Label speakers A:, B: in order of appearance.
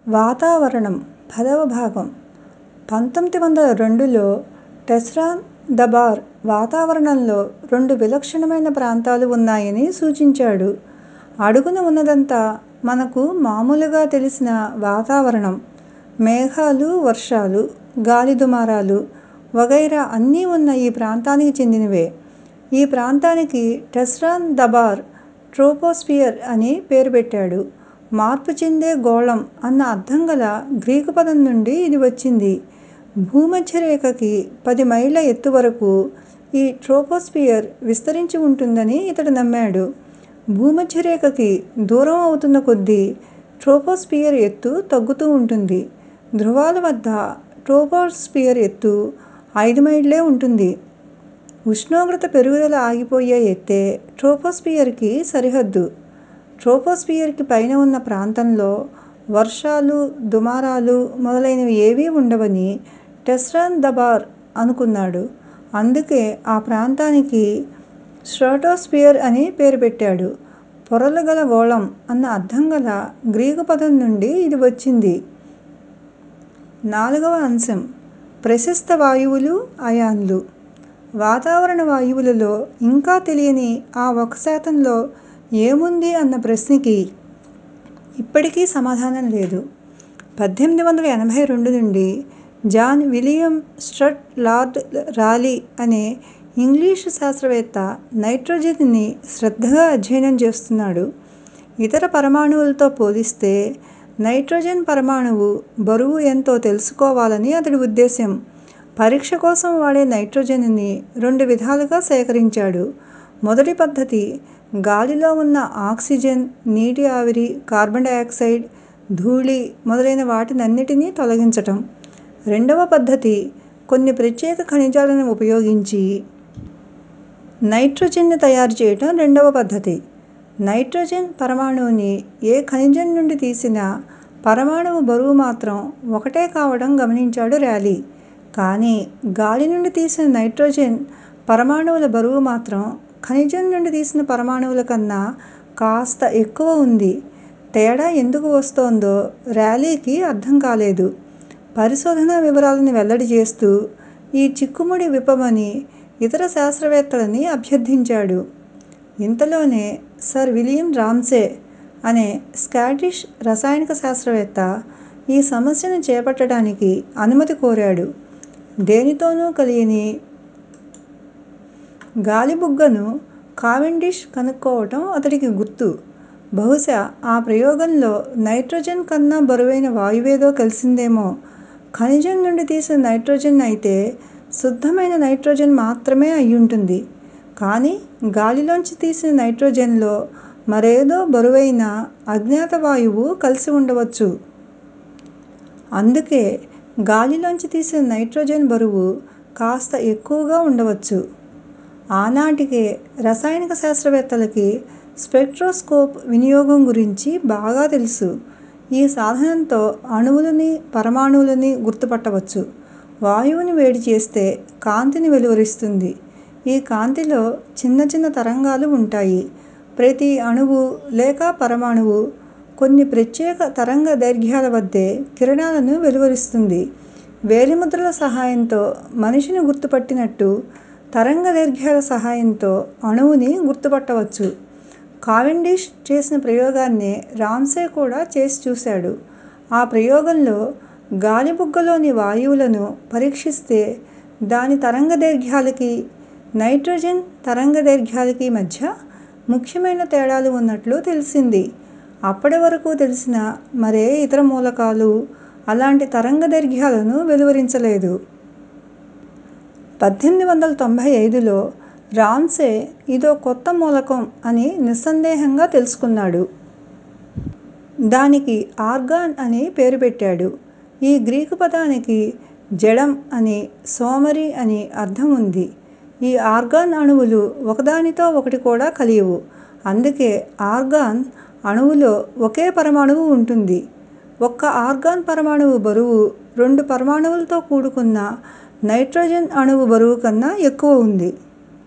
A: వాతావరణం పదవ భాగం పంతొమ్మిది వందల రెండులో టెస్రాన్ దబార్ వాతావరణంలో రెండు విలక్షణమైన ప్రాంతాలు ఉన్నాయని సూచించాడు అడుగున ఉన్నదంతా మనకు మామూలుగా తెలిసిన వాతావరణం మేఘాలు వర్షాలు గాలి దుమారాలు వగైరా అన్నీ ఉన్న ఈ ప్రాంతానికి చెందినవే ఈ ప్రాంతానికి టెస్రాన్ దబార్ ట్రోపోస్ఫియర్ అని పేరు పెట్టాడు మార్పు చెందే గోళం అన్న అర్థం గల గ్రీకు పదం నుండి ఇది వచ్చింది భూమధ్యరేఖకి పది మైళ్ళ ఎత్తు వరకు ఈ ట్రోపోస్ఫియర్ విస్తరించి ఉంటుందని ఇతడు నమ్మాడు భూమధ్యరేఖకి దూరం అవుతున్న కొద్దీ ట్రోపోస్ఫియర్ ఎత్తు తగ్గుతూ ఉంటుంది ధృవాల వద్ద ట్రోపోస్ఫియర్ ఎత్తు ఐదు మైళ్ళే ఉంటుంది ఉష్ణోగ్రత పెరుగుదల ఆగిపోయే ఎత్తే ట్రోపోస్ఫియర్కి సరిహద్దు ట్రోపోస్ఫియర్కి పైన ఉన్న ప్రాంతంలో వర్షాలు దుమారాలు మొదలైనవి ఏవీ ఉండవని టెస్రాన్ దబార్ అనుకున్నాడు అందుకే ఆ ప్రాంతానికి స్ట్రాటోస్ఫియర్ అని పేరు పెట్టాడు పొరలు గల గోళం అన్న అర్థం గల గ్రీకు పదం నుండి ఇది వచ్చింది నాలుగవ అంశం ప్రశస్త వాయువులు అయాన్లు వాతావరణ వాయువులలో ఇంకా తెలియని ఆ ఒక శాతంలో ఏముంది అన్న ప్రశ్నకి ఇప్పటికీ సమాధానం లేదు పద్దెనిమిది వందల ఎనభై రెండు నుండి John William Strutt Lord Rayleigh అనే ఇంగ్లీషు శాస్త్రవేత్త నైట్రోజన్ని శ్రద్ధగా అధ్యయనం చేస్తున్నాడు ఇతర పరమాణువులతో పోలిస్తే నైట్రోజన్ పరమాణువు బరువు ఎంతో తెలుసుకోవాలని అతడి ఉద్దేశ్యం పరీక్ష కోసం వాడే నైట్రోజన్ని రెండు విధాలుగా సేకరించాడు మొదటి పద్ధతి గాలిలో ఉన్న ఆక్సిజన్ నీటి ఆవిరి కార్బన్ డయాక్సైడ్ ధూళి మొదలైన వాటినన్నిటినీ తొలగించటం రెండవ పద్ధతి కొన్ని ప్రత్యేక ఖనిజాలను ఉపయోగించి నైట్రోజన్ని తయారు చేయటం రెండవ పద్ధతి నైట్రోజన్ పరమాణువుని ఏ ఖనిజం నుండి తీసినా పరమాణువు బరువు మాత్రం ఒకటే కావడం గమనించాడు ర్యాలీ కానీ గాలి నుండి తీసిన నైట్రోజన్ పరమాణువుల బరువు మాత్రం ఖనిజం నుండి తీసిన పరమాణువుల కన్నా కాస్త ఎక్కువ ఉంది తేడా ఎందుకు వస్తోందో ర్యాలీకి అర్థం కాలేదు పరిశోధనా వివరాలను వెల్లడి చేస్తూ ఈ చిక్కుముడి విప్పమని ఇతర శాస్త్రవేత్తలని అభ్యర్థించాడు ఇంతలోనే సర్ విలియం రామ్సే అనే స్కాటిష్ రసాయనిక శాస్త్రవేత్త ఈ సమస్యను చేపట్టడానికి అనుమతి కోరాడు దేనితోనూ కలియని గాలిబుగ్గను కావెండిష్ కనుక్కోవటం అతడికి గుర్తు బహుశా ఆ ప్రయోగంలో నైట్రోజన్ కన్నా బరువైన వాయువేదో కలిసిందేమో ఖనిజం నుండి తీసిన నైట్రోజన్ అయితే శుద్ధమైన నైట్రోజన్ మాత్రమే అయ్యుంటుంది కానీ గాలిలోంచి తీసిన నైట్రోజన్లో మరేదో బరువైన అజ్ఞాత వాయువు కలిసి ఉండవచ్చు అందుకే గాలిలోంచి తీసిన నైట్రోజన్ బరువు కాస్త ఎక్కువగా ఉండవచ్చు ఆనాటికే రసాయనిక శాస్త్రవేత్తలకి స్పెక్ట్రోస్కోప్ వినియోగం గురించి బాగా తెలుసు ఈ సాధనంతో అణువులని పరమాణువులని గుర్తుపట్టవచ్చు వాయువుని వేడి చేస్తే కాంతిని వెలువరిస్తుంది ఈ కాంతిలో చిన్న చిన్న తరంగాలు ఉంటాయి ప్రతి అణువు లేక పరమాణువు కొన్ని ప్రత్యేక తరంగ దైర్ఘ్యాల వద్దే కిరణాలను వెలువరిస్తుంది వేలిముద్రల సహాయంతో మనిషిని గుర్తుపట్టినట్టు తరంగ దైర్ఘ్యాల సహాయంతో అణువుని గుర్తుపట్టవచ్చు కావెండిష్ చేసిన ప్రయోగాన్నే రామ్సే కూడా చేసి చూశాడు ఆ ప్రయోగంలో గాలిబుగ్గలోని వాయువులను పరీక్షిస్తే దాని తరంగ దైర్ఘ్యాలకి నైట్రోజన్ తరంగ దైర్ఘ్యాలకి మధ్య ముఖ్యమైన తేడాలు ఉన్నట్లు తెలిసింది అప్పటి వరకు తెలిసిన మరే ఇతర మూలకాలు అలాంటి తరంగ దైర్ఘ్యాలను వెలువరించలేదు పద్దెనిమిది వందల తొంభై ఐదులో రామ్సే ఇదో కొత్త మూలకం అని నిస్సందేహంగా తెలుసుకున్నాడు దానికి ఆర్గాన్ అని పేరు పెట్టాడు ఈ గ్రీకు పదానికి జడం అని సోమరి అని అర్థం ఉంది ఈ ఆర్గాన్ అణువులు ఒకదానితో ఒకటి కూడా కలియవు అందుకే ఆర్గాన్ అణువులో ఒకే పరమాణువు ఉంటుంది ఒక్క ఆర్గాన్ పరమాణువు బరువు రెండు పరమాణువులతో కూడుకున్న నైట్రోజన్ అణువు బరువు కన్నా ఎక్కువ ఉంది